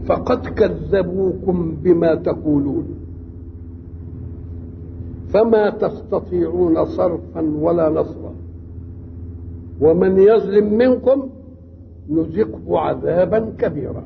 فقد كذبوكم بما تقولون فما تستطيعون صرفا ولا نصرا ومن يظلم منكم نذقه عذابا كبيرا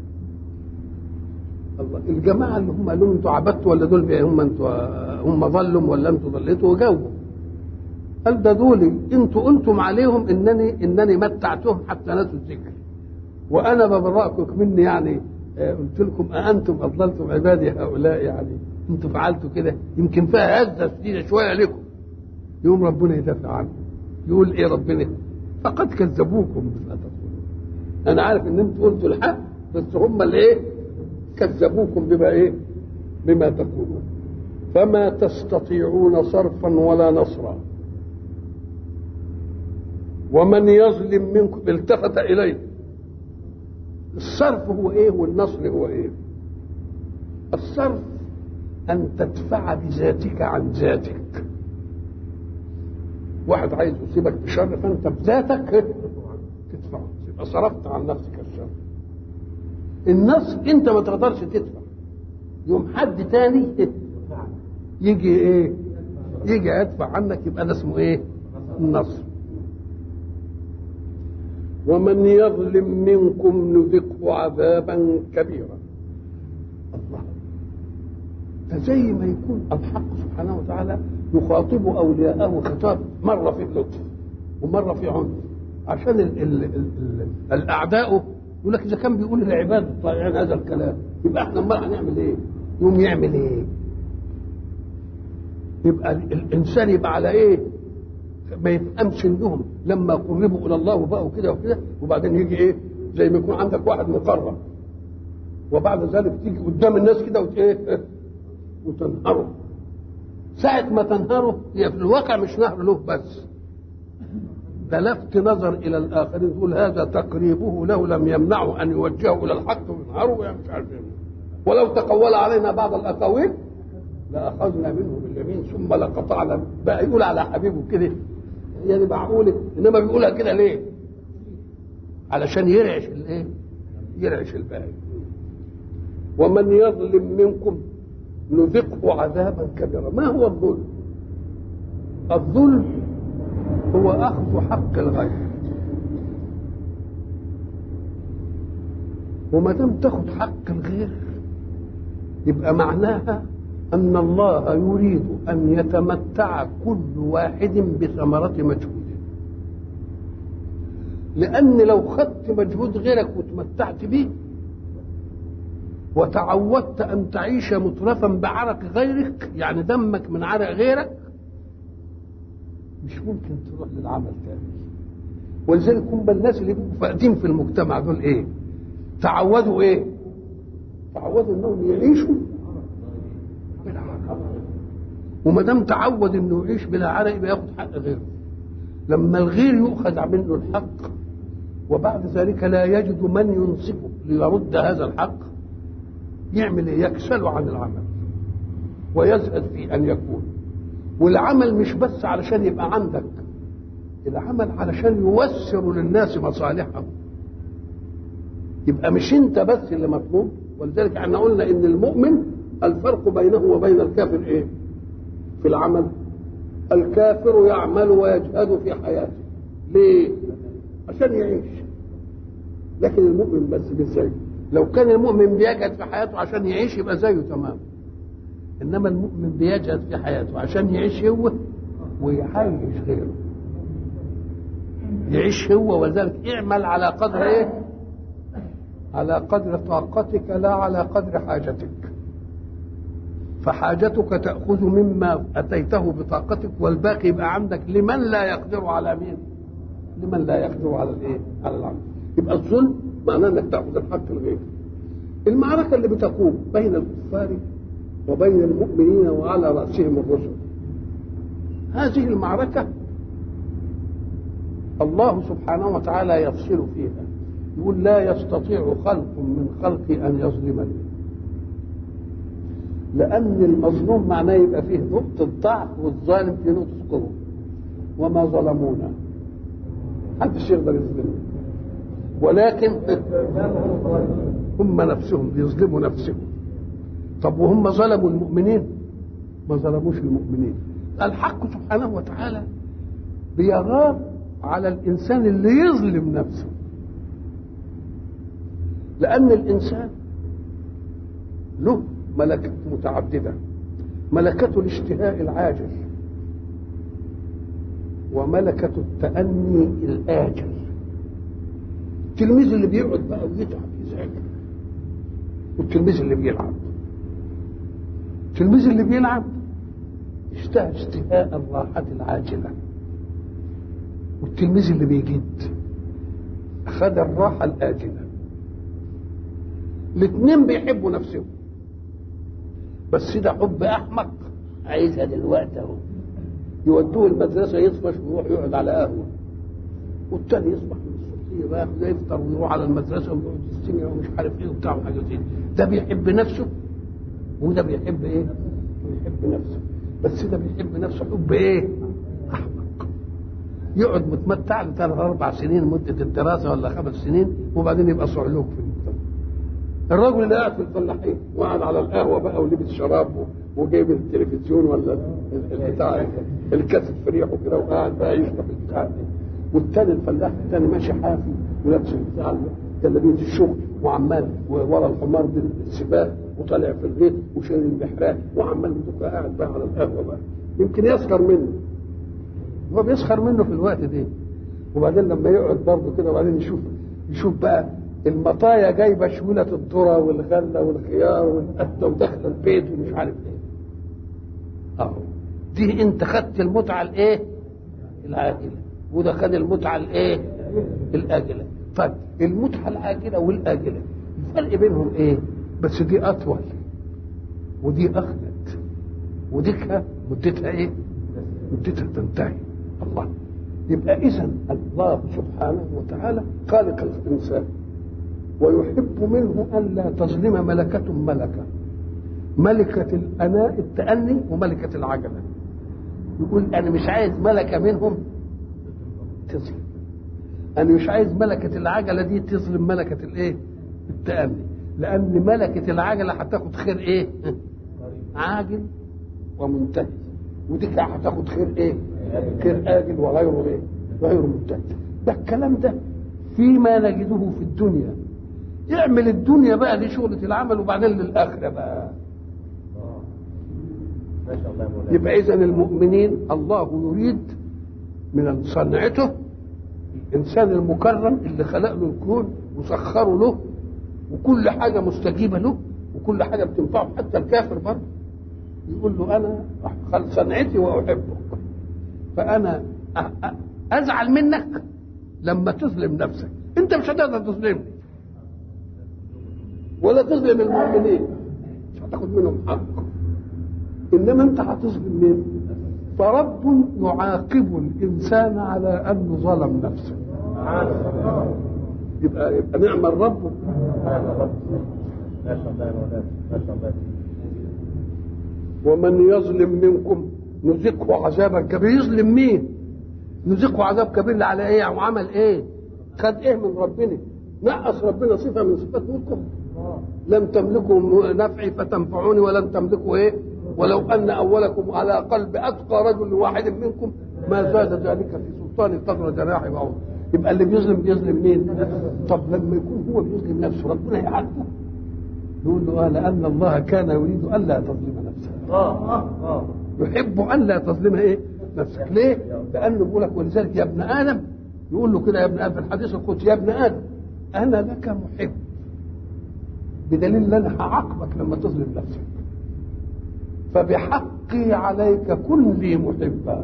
الله الجماعه اللي هم قالوا انتوا عبدتوا ولا دول هم انتوا هم ظلوا ولا انتوا ضليتوا وجاوبوا قال ده دول انتوا قلتم عليهم انني انني متعتهم حتى نسوا الذكر وانا ببرأكم مني يعني قلت لكم أأنتم أضللتم عبادي هؤلاء يعني أنتم فعلتوا كده يمكن فيها هزة شديدة شوية لكم يوم ربنا يدافع عنكم يقول إيه ربنا فقد كذبوكم بما تقولون أنا عارف إن أنتم قلتوا الحق بس هم اللي إيه كذبوكم بما إيه بما تقولون فما تستطيعون صرفا ولا نصرا ومن يظلم منكم التفت إليه الصرف هو ايه والنصر هو ايه الصرف ان تدفع بذاتك عن ذاتك واحد عايز يصيبك بشر فانت بذاتك تدفعه يبقى صرفت عن نفسك الشر النصر انت ما تقدرش تدفع يوم حد تاني يجي ايه يجي يدفع عنك يبقى ده اسمه ايه النصر ومن يظلم منكم نذقه عذابا كبيرا الله فزي ما يكون الحق سبحانه وتعالى يخاطب اولياءه خطاب مره في لطف ومره في عنف عشان ال ال ال ال الاعداء يقول لك اذا كان بيقول للعباد الطائعين هذا الكلام يبقى احنا امال هنعمل ايه؟ يوم يعمل ايه؟ يبقى الانسان يبقى على ايه؟ ما يفهمش انهم لما قربوا الى الله وبقوا كده وكده وبعدين يجي ايه زي ما يكون عندك واحد مقرب وبعد ذلك تيجي قدام الناس كده وت ايه وتنهره ساعة ما تنهره هي في الواقع مش نهر له بس ده لفت نظر الى الاخرين يقول هذا تقريبه له لم يمنعه ان يوجهه الى الحق وينهره يعني مش عارف ايه ولو تقول علينا بعض الاقاويل لاخذنا منه باليمين ثم لقطعنا بقى يقول على حبيبه كده يعني معقوله انما بيقولها كده ليه؟ علشان يرعش الايه؟ يرعش الباقي ومن يظلم منكم نذقه عذابا كبيرا ما هو الظلم؟ الظلم هو اخذ حق الغير وما دام تاخد حق الغير يبقى معناها أن الله يريد أن يتمتع كل واحد بثمرة مجهوده لأن لو خدت مجهود غيرك وتمتعت به وتعودت أن تعيش مترفا بعرق غيرك يعني دمك من عرق غيرك مش ممكن تروح للعمل تاني ولذلك هم الناس اللي بيبقوا فاقدين في المجتمع دول ايه؟ تعودوا ايه؟ تعودوا انهم يعيشوا وما دام تعود انه يعيش بلا عرق يبقى ياخد حق غيره لما الغير يؤخذ منه الحق وبعد ذلك لا يجد من ينصفه ليرد هذا الحق يعمل ايه يكسل عن العمل ويزهد في ان يكون والعمل مش بس علشان يبقى عندك العمل علشان يوسر للناس مصالحهم يبقى مش انت بس اللي مطلوب ولذلك احنا قلنا ان المؤمن الفرق بينه وبين الكافر ايه في العمل الكافر يعمل ويجهد في حياته ليه عشان يعيش لكن المؤمن بس مش زيه لو كان المؤمن بيجهد في حياته عشان يعيش يبقى زيه تمام انما المؤمن بيجهد في حياته عشان يعيش هو ويعيش غيره يعيش هو وذلك اعمل على قدر ايه على قدر طاقتك لا على قدر حاجتك فحاجتك تأخذ مما أتيته بطاقتك والباقي يبقى عندك لمن لا يقدر على مين لمن لا يقدر على الايه على العمل يبقى الظلم معناه انك تاخذ الحق الغير المعركه اللي بتقوم بين الكفار وبين المؤمنين وعلى راسهم الرسل هذه المعركه الله سبحانه وتعالى يفصل فيها يقول لا يستطيع خلق من خلقي ان يظلمني لان المظلوم معناه يبقى فيه نقطه ضعف والظالم فيه نقطه قوه وما ظلمونا محدش يقدر يظلمنا ولكن هم نفسهم بيظلموا نفسهم طب وهم ظلموا المؤمنين ما ظلموش المؤمنين الحق سبحانه وتعالى بيغار على الانسان اللي يظلم نفسه لان الانسان له ملكات متعدده ملكة الاشتهاء العاجل وملكة التأني الآجل التلميذ اللي بيقعد بقى ويتعب يذاكر والتلميذ اللي بيلعب التلميذ اللي بيلعب اشتهى اشتهاء الراحة العاجلة والتلميذ اللي بيجد أخذ الراحة الآجلة الاثنين بيحبوا نفسهم بس ده حب أحمق عايزها دلوقتي أهو يودوه المدرسة يطفش ويروح يقعد على قهوة والتاني يصبح من الصبحية بقى ياخد يفطر ويروح على المدرسة ويقعد يستمع ومش عارف ايه وبتاع وحاجات زي ده بيحب نفسه وده بيحب ايه؟ بيحب نفسه بس ده بيحب نفسه حب ايه؟ احمق يقعد متمتع لثلاث اربع سنين مده الدراسه ولا خمس سنين وبعدين يبقى صعلوك في المجتمع. الراجل اللي قاعد في الفلاحين وقعد على القهوه بقى ولبس شراب وجايب التلفزيون ولا البتاع الكاسيت في ريحه كده وقاعد بقى يشرب البتاع دي والتاني الفلاح التاني ماشي حافي ولابس البتاع جلابيه الشغل وعمال ورا الحمار بالسباق وطالع في الغيط وشايل المحراب وعمال بتبقى قاعد بقى على القهوه بقى يمكن يسخر منه هو بيسخر منه في الوقت ده وبعدين لما يقعد برضه كده وبعدين يشوف يشوف بقى المطايا جايبه شوله الذره والغله والخيار والقته وداخله البيت ومش عارف ايه اهو دي انت خدت المتعه الايه العاجله وده خد المتعه الايه الاجله طيب المتعه العاجله والاجله الفرق بينهم ايه بس دي اطول ودي اخدت ودي مدتها ايه مدتها تنتهي الله يبقى اذا الله سبحانه وتعالى خالق الانسان ويحب منه الا تظلم ملكه ملكه ملكه الاناء التاني وملكه العجله يقول انا مش عايز ملكه منهم تظلم انا مش عايز ملكه العجله دي تظلم ملكه الايه التاني لان ملكه العجله هتاخد خير ايه عاجل ومنتهي ودي هتاخد خير ايه خير آجل وغيره ايه غير منتهي ده الكلام ده فيما نجده في الدنيا يعمل الدنيا بقى دي شغلة العمل وبعدين للآخرة بقى يبقى إذا المؤمنين الله يريد من صنعته الإنسان المكرم اللي خلق له الكون وسخره له وكل حاجة مستجيبة له وكل حاجة بتنفعه حتى الكافر برضه يقول له أنا صنعتي وأحبك فأنا أزعل منك لما تظلم نفسك أنت مش هتقدر تظلمني ولا تظلم المؤمنين مش هتاخد منهم حق إنما أنت هتظلم مين؟ فرب يعاقب الإنسان على أنه ظلم نفسه يبقى يبقى نعم الرب ومن يظلم منكم نذقه عذابا كبير يظلم مين نذقه عذاب كبير على ايه وعمل ايه خد ايه من ربنا نقص ربنا صفه من صفات ملكه لم تملكوا نفعي فتنفعوني ولم تملكوا ايه ولو ان اولكم على قلب اتقى رجل واحد منكم ما زاد ذلك في سلطان قدر جناح بعوض يبقى اللي بيظلم بيظلم مين طب لما يكون هو بيظلم نفسه ربنا يعاتبه يقول له آه لان الله كان يريد الا تظلم نفسك يحب ان لا تظلم ايه نفسك ليه لانه بيقول لك ولذلك يا ابن ادم يقول له كده يا ابن ادم في الحديث القدسي يا ابن ادم انا لك محب بدليل ان انا هعاقبك لما تظلم نفسك فبحقي عليك كن لي محبا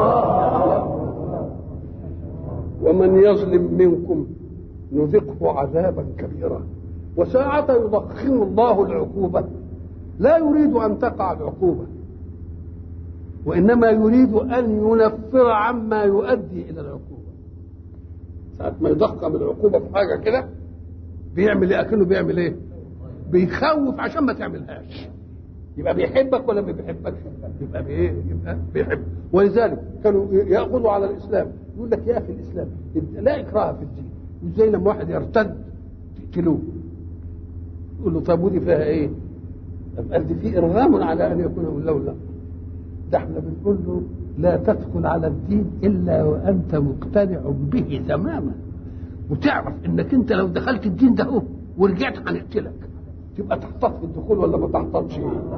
ومن يظلم منكم نذقه عذابا كبيرا وساعة يضخم الله العقوبة لا يريد أن تقع العقوبة وإنما يريد أن ينفر عما يؤدي إلى العقوبة ساعة ما يضخم العقوبة في حاجة كده بيعمل إيه أكنه بيعمل إيه بيخوف عشان ما تعملهاش يبقى بيحبك ولا ما بيحبكش يبقى بايه يبقى بيحب ولذلك كانوا ياخذوا على الاسلام يقول لك يا اخي الاسلام لا اكراه في الدين ازاي لما واحد يرتد تقتلوه يقول له طب ودي فيها ايه؟ قال دي في ارغام على ان يكون يقول له لا ده احنا بنقول له لا تدخل على الدين الا وانت مقتنع به تماما وتعرف انك انت لو دخلت الدين ده هو ورجعت هنقتلك تبقى تحتاط في الدخول ولا ما تحتاطش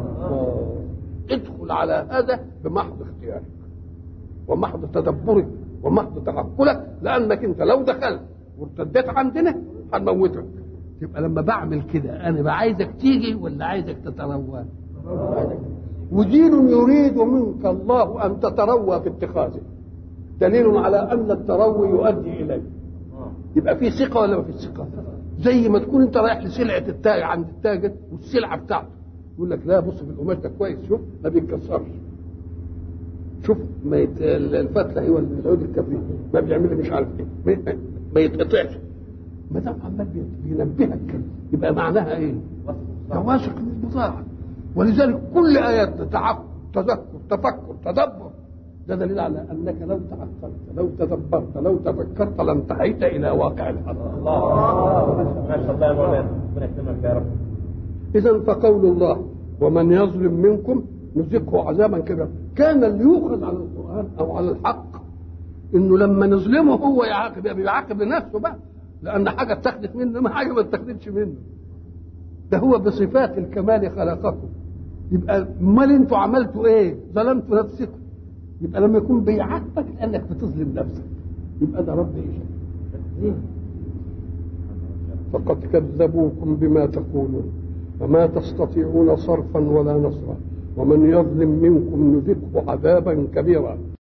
ادخل على هذا بمحض اختيارك ومحض تدبرك ومحض تعقلك لانك انت لو دخلت وارتديت عندنا هنموتك يبقى لما بعمل كده انا بقى عايزك تيجي ولا عايزك تتروى ودين يريد منك الله ان تتروى في اتخاذه دليل على ان التروي يؤدي اليه يبقى في ثقه ولا ما في ثقه زي ما تكون انت رايح لسلعه التاجر عند التاجر والسلعه بتاعته يقول لك لا بص في القماش ده كويس شوف ما بيتكسرش شوف ما يت... الفتله هو العود الكبريت ما بيعمل مش عارف ايه ما, ما يتقطعش ما دام عمال بينبهك كده يبقى معناها ايه؟ واثق من البضاعه ولذلك كل ايات تعقل تذكر تفكر تدبر ده دليل على انك لو تعقلت لو تدبرت لو تفكرت لانتهيت الى واقع الحق الله ما شاء الله يا مولانا ربنا يكرمك يا رب اذا فقول الله ومن يظلم منكم نذقه عذابا كبيرا كان اللي يؤخذ على القران او على الحق انه لما نظلمه هو يعاقب بيعاقب لنفسه بقى لان حاجه اتخذت منه ما حاجه ما اتخذتش منه ده هو بصفات الكمال خلقكم يبقى امال انتوا عملتوا ايه ظلمتوا نفسكم يبقى لما يكون بيعاقبك لانك بتظلم نفسك يبقى ده رب ايه فقد كذبوكم بما تقولون فما تستطيعون صرفا ولا نصرا ومن يظلم منكم نذقه عذابا كبيرا